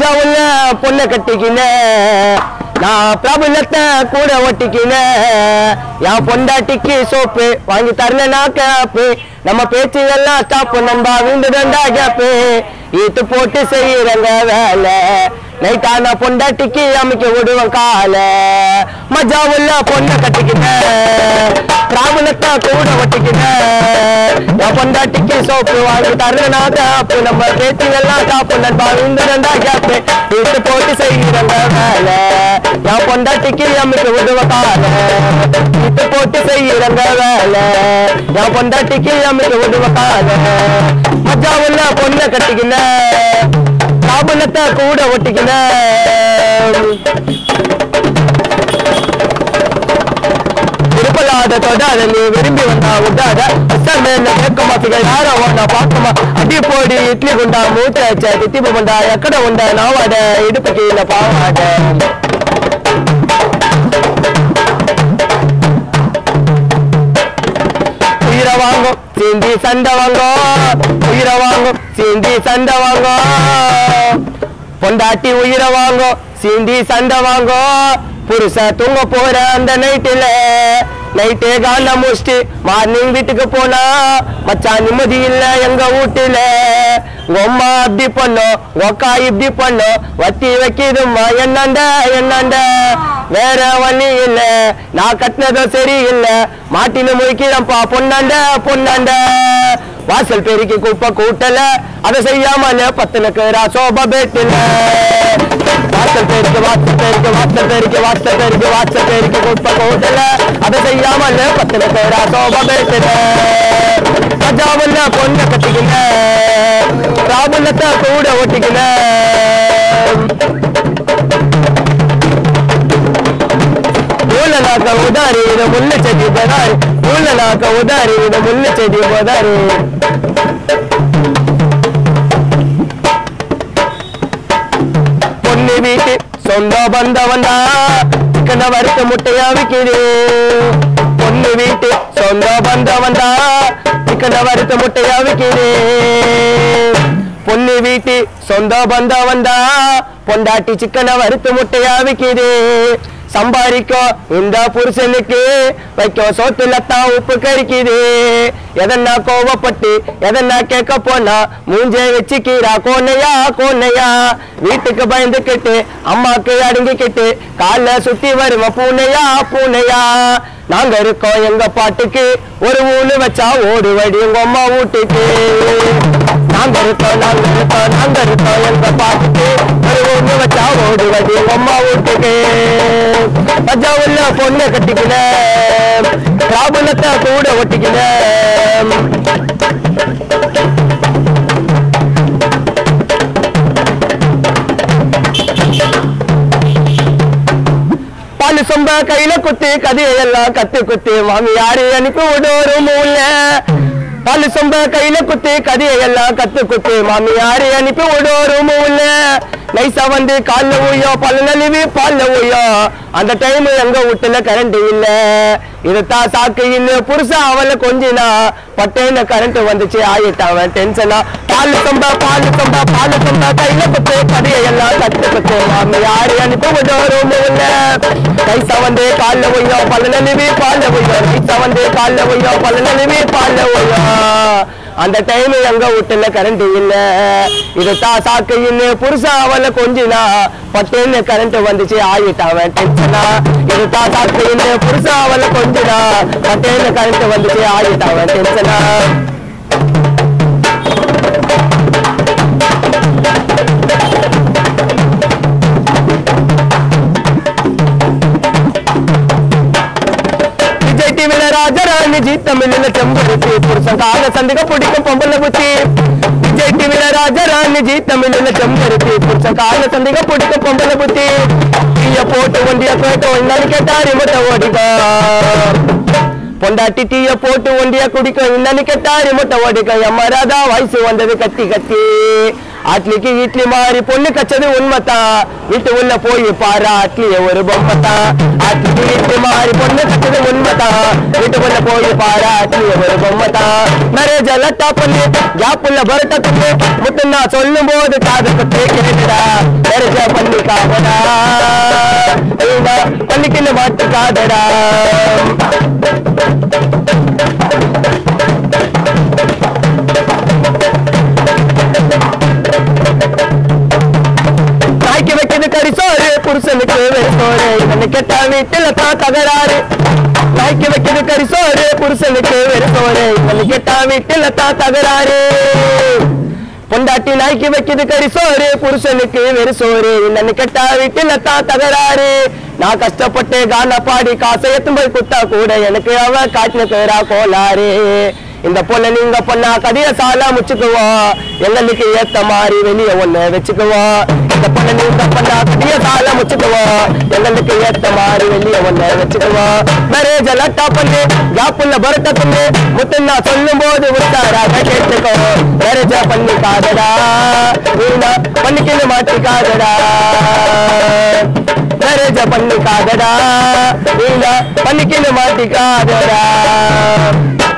மஜா உள்ள பொண்ணை கட்டிக்கினேன் நான் பிரபலத்தை கூட ஒட்டிக்கினேன் என் பொண்டாட்டிக்கு சோப்பு வாங்கி தரல நான் கேப்பு நம்ம பேச்சு எல்லாம் ஸ்டாப் நண்பா வீண்டுதண்டா கேப்பு ஈத்து போட்டு செய்யறங்க வேலை நைட்டான பொண்டாட்டிக்கு அமைக்க விடுவேன் கால மஜா உள்ள பொண்ணை கட்டிக்கினேன் பிராபலத்தை கூட ஒட்டிக்கினேன் என் பொண்டாட்டிக்கு சோப்பு வாங்கி தரல நான் கேப்பு நம்ம பேச்சு எல்லாம் ஸ்டாப் நண்பா வீண்டுதண்டா கேப்பு ஈத்து போட்டு செய்யறங்க வேலை என் பொண்டாட்டிக்கு அமைக்க விடுவேன் கால ஈத்து போட்டு செய்யறங்க வேலை என் பொண்டாட்டிக்கு அமைக்க விடுவேன் கால மஜா உள்ள பொண்ணை கட்டிக்கினேன் காபலத்தை கூட ஒட்டிக்கினேன் விருப்பலாத தொடாத நீ விரும்பி வந்தா விடாத அசமேல கேட்க மாட்டீங்க யார ஒன்னா பார்க்கமா அடி போடி இட்லி குண்டா மூச்சாச்ச தித்திப்பு குண்டா எக்கட உண்டா நாவாட இடுப்பு கீழே பாவாட உயிரை வாங்கும் சீந்தி சண்டை வாங்கும் உயிரை வாங்கும் சீந்தி சண்டை வாங்கும் பொண்டாட்டி உயிரை வாங்கும் சீந்தி சண்டை வாங்கும் புருஷ தூங்க போற அந்த நைட்டுல நைட்டே காண்ட முடிச்சுட்டு மார்னிங் வீட்டுக்கு போனா மச்சான் நிம்மதி இல்ல எங்க வீட்டுல உங்க அம்மா அப்படி பண்ணோம் உங்க அக்கா இப்படி பண்ணோம் வத்தி வைக்கிதும்மா என்னண்ட என்னண்ட வேற வழி இல்ல நான் கட்டினதும் சரி இல்ல மாட்டினு முழிக்கிறப்பா பொன்னாண்ட பொன்னாண்ட வாசல் பெருக்கி குப்பை கூட்டல அதை செய்யாமல பத்தனுக்கு சோபா பேட்டில வாசல் பெருக்கு வாசல் பெருக்கு வாசல் பெருக்கு வாசல் பெருக்கு வாசல் பெருக்கு குப்பை கூட்டல அதை செய்யாமல பத்தனுக்கு சோபா பேட்டில சஜாவல்ல பொண்ணை கட்டிக்கின ராபுல்லத்தை கூட ஒட்டிக்கின ஊழலாக்க உதாரி இது முள்ளு செடி பதாரி ஊழலாக்க உதாரி இது முள்ளு செடி பதாரி பொண்ணு வீட்டு சொந்த பந்தவன்டா கண்ண வறுத்த முட்டையா விக்குது பொண்ணு வீட்டு சொந்த பந்தவன்டா கண்ண வறுத்த முட்டையா விக்குது பொண்ணு வீட்டு சொந்த பந்தவன்டா பொண்டாட்டி சிக்கனை வறுத்து முட்டையா விக்குது சம்பாதிக்கும் இந்த புருஷனுக்கு வைக்கும் சோத்துல தான் உப்பு கறிக்குது எதனா கோவப்பட்டு எதனா கேட்க போனா மூஞ்சே வச்சுக்கிறா கோனையா கோனையா வீட்டுக்கு பயந்துக்கிட்டு அம்மாக்கு அடங்கிக்கிட்டு கால சுத்தி வருவ பூனையா பூனையா நாங்க இருக்கோம் எங்க பாட்டுக்கு ஒரு ஊழு வச்சா ஓடுவடி உங்க அம்மா வீட்டுக்கு நாங்க இருக்கோம் நாங்க இருக்கோம் நாங்க இருக்கோம் எங்க பாட்டுக்கு ஒரு ஊழு வச்சா ஓடுவடி உங்க அம்மா வீட்டுக்கு மஜா உள்ள பொண்ணை கட்டிக்கின ராபுலத்தை கூட ஒட்டிக்கின பாலு சொம்ப கையில குத்தி கதையெல்லாம் கத்து குத்தி மாமியாரு அனுப்பி விடோரு மூல பாலு சொம்ப கையில குத்தி கதையெல்லாம் கத்து குத்தி மாமியாரு அனுப்பி விடோரு மூல நைசா வந்து கால்ல ஊயோ பல்ல நழுவி பால்ல ஊயோ அந்த டைம் எங்க வீட்டுல கரண்ட் இல்ல இதுதான் சாக்கு இல்ல புருஷா அவளை கொஞ்சினா பட்டேன கரண்ட் வந்துச்சு ஆயிட்டாவன் டென்ஷனா பால் சொம்ப பால் சொம்ப பால் சொம்ப கையில குத்து கதையெல்லாம் கத்து குத்து மாமியாரு அனுப்பி விடோரு மூல கைசா வந்து கால்ல ஒய்யோ பல்ல நழுவி பால்ல ஒய்யோ கைசா வந்து கால்ல ஒய்யோ பல்ல நழுவி பால்ல ஒய்யோ அந்த டைம் எங்க வீட்டுல கரண்ட் இல்ல இது தா சாக்கு இன்னு புருஷா அவளை கொஞ்சினா பட்டேன்னு கரண்ட் வந்துச்சு ஆயிட்டாவன் டென்ஷனா இது தா சாக்கு இன்னு புருஷா அவளை கொஞ்சினா பட்டேன்னு கரண்ட் வந்துச்சு ஆயிட்டாவன் டென்ஷனா விஜய் டிவில ராஜராணி ஜி தமிழ்ல செம்பருத்தி புருஷன் கால சந்திக பிடிக்கும் பொம்பளை புத்தி விஜய் டிவில ராஜராணி ஜி தமிழ்ல செம்பருத்தி புருஷன் கால சந்திக பிடிக்கும் பொம்பளை புத்தி தீய போட்டு ஒண்டிய கேட்ட ஒன்னு கேட்டா ரிமோட்ட ஓடிக்கோ பொண்டாட்டி டீய போட்டு ஒண்டிய குடிக்கும் இன்னன்னு கெட்டாரி முட்டை ஓடிக்க எம்மராதா வயசு வந்தது கத்தி கத்தி அட்லிக்கு இட்லி மாறி பொண்ணு கச்சது உண்மைத்தான் வீட்டு உள்ள போய் பாரு அட்லிய ஒரு பொம்மைத்தான் அட்லிக்கு இட்லி மாறி பொண்ணு கச்சது உண்மைத்தான் வீட்டுக்குள்ள போய் பாரு அட்லிய ஒரு பொம்மைத்தான் மேரேஜ் லட்டா பண்ணு ஜாப்புள்ள பரட்ட தப்பு முட்டு நான் சொல்லும் போது காது பத்தி கேட்டுடா மேரேஜ் பண்ணி காவடா பண்ணிக்கின்னு மாட்டு காதடா நாய்க்கு வைக்கிறது கறி சோறு புருஷனுக்கு வெறு சோறு இவனு கெட்டா வீட்டுல தான் தகராறு நாய்க்கு வைக்கிறது கறி சோறு புருஷனுக்கு வெறு சோறு இவனு கெட்டா வீட்டுல தான் தகராறு பொண்டாட்டி நாய்க்கு வைக்கிறது கறி சோறு புருஷனுக்கு வெறு சோறு இன்னன்னு கெட்டா வீட்டுல தான் தகராறு நான் கஷ்டப்பட்டு கான பாடி காசை எத்தும் போய் குத்தா கூட எனக்கு அவ காட்டினுக்குறா கோளாறு இந்த பொண்ணை நீங்க பொண்ணா கதிய சாலா முச்சுக்குவோம் எங்களுக்கு ஏத்த மாதிரி வெளிய ஒண்ணு வச்சுக்குவோம் இந்த பொண்ணை நீங்க பொண்ணா கதிய சாலா முச்சுக்குவோம் எங்களுக்கு ஏத்த மாதிரி வெளிய ஒண்ணு வச்சுக்குவோம் மேரேஜ் லட்டா பண்ணு ஜாப்புள்ள பரட்ட பண்ணு முத்துன்னா சொல்லும் போது உத்தாராக கேட்டுக்கோ மேரேஜ பண்ணி காதடா நீனா பண்ணிக்கின்னு மாட்டி காதடா மேரேஜ பண்ணி காதடா நீனா பண்ணிக்கின்னு மாட்டி காதடா